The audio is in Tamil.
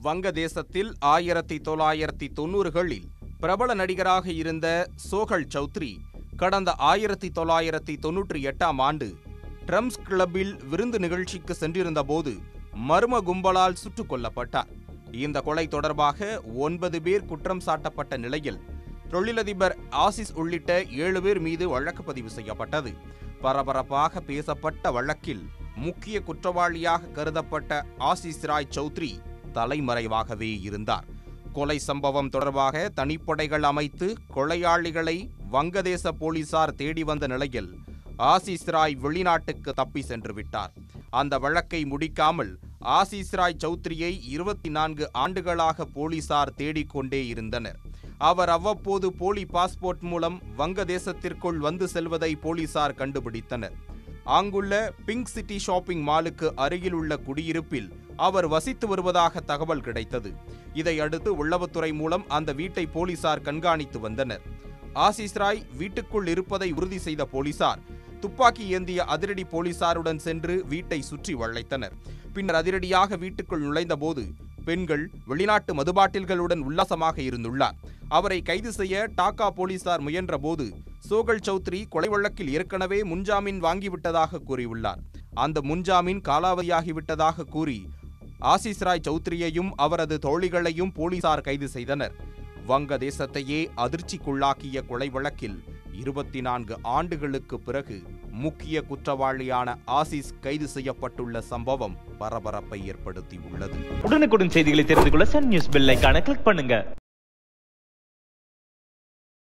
வங்கதேசத்தில் ஆயிரத்தி தொள்ளாயிரத்தி தொண்ணூறுகளில் பிரபல நடிகராக இருந்த சோகல் சௌத்ரி கடந்த ஆயிரத்தி தொள்ளாயிரத்தி தொன்னூற்றி எட்டாம் ஆண்டு ட்ரம்ஸ் கிளப்பில் விருந்து நிகழ்ச்சிக்கு சென்றிருந்தபோது மர்ம கும்பலால் சுட்டுக் கொல்லப்பட்டார் இந்த கொலை தொடர்பாக ஒன்பது பேர் குற்றம் சாட்டப்பட்ட நிலையில் தொழிலதிபர் ஆசிஸ் உள்ளிட்ட ஏழு பேர் மீது வழக்கு பதிவு செய்யப்பட்டது பரபரப்பாக பேசப்பட்ட வழக்கில் முக்கிய குற்றவாளியாக கருதப்பட்ட ஆசிஸ் ராய் சௌத்ரி தலைமறைவாகவே இருந்தார் கொலை சம்பவம் தொடர்பாக தனிப்படைகள் அமைத்து கொலையாளிகளை வங்கதேச போலீசார் தேடி வந்த நிலையில் ஆசிஸ் ராய் வெளிநாட்டுக்கு தப்பி சென்று விட்டார் அந்த வழக்கை முடிக்காமல் ஆசிஸ் ராய் சௌத்ரியை இருபத்தி நான்கு ஆண்டுகளாக போலீசார் தேடிக்கொண்டே இருந்தனர் அவர் அவ்வப்போது போலி பாஸ்போர்ட் மூலம் வங்கதேசத்திற்குள் வந்து செல்வதை போலீசார் கண்டுபிடித்தனர் அங்குள்ள பிங்க் சிட்டி ஷாப்பிங் மாலுக்கு அருகில் உள்ள குடியிருப்பில் அவர் வசித்து வருவதாக தகவல் கிடைத்தது இதையடுத்து உளவுத்துறை மூலம் அந்த வீட்டை போலீசார் கண்காணித்து வந்தனர் ஆசிஸ் ராய் வீட்டுக்குள் இருப்பதை உறுதி செய்த போலீசார் துப்பாக்கி ஏந்திய அதிரடி போலீசாருடன் சென்று வீட்டை சுற்றி வளைத்தனர் பின்னர் அதிரடியாக வீட்டுக்குள் நுழைந்தபோது பெண்கள் வெளிநாட்டு மதுபாட்டில்களுடன் உல்லாசமாக இருந்துள்ளார் அவரை கைது செய்ய டாக்கா போலீசார் முயன்றபோது சோகல் சௌத்ரி கொலை வழக்கில் ஏற்கனவே முன்ஜாமீன் வாங்கிவிட்டதாக கூறியுள்ளார் அந்த முன்ஜாமீன் காலாவதியாகிவிட்டதாக கூறி ஆசிஸ் ராய் சௌத்ரியையும் அவரது தோழிகளையும் போலீசார் கைது செய்தனர் வங்கதேசத்தையே அதிர்ச்சிக்குள்ளாக்கிய கொலை வழக்கில் இருபத்தி நான்கு ஆண்டுகளுக்கு பிறகு முக்கிய குற்றவாளியான ஆசிஸ் கைது செய்யப்பட்டுள்ள சம்பவம் பரபரப்பை ஏற்படுத்தியுள்ளது உடனுக்குடன் செய்திகளை தெரிந்து கொள்ள சன் நியூஸ் பெல் ஐகானை கிளிக் பண்ணுங்க